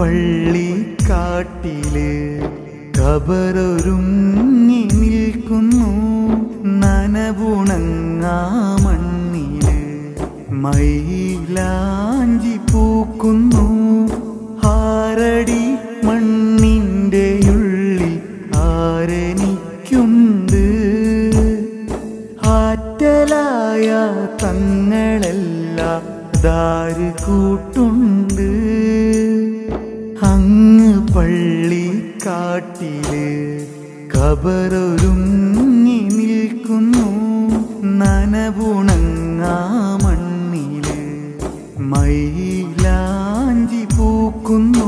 പള്ളിക്കാട്ടില് കബറൊരുങ്ങി നിൽക്കുന്നു നനവുണങ്ങാ മണ്ണില് മൈലാഞ്ചി പൂക്കുന്നു ആരടി മണ്ണിൻ്റെ ഉള്ളിൽ ആരെനിക്കുണ്ട് ആറ്റലായ തങ്ങളെല്ലാം ദാര് കൂട്ടുണ്ട് അങ്ങ് പള്ളിക്കാട്ടില് കബറൊരുങ്ങി നിൽക്കുന്നു നനവുണങ്ങാ മണ്ണില് മൈലാഞ്ചി പൂക്കുന്നു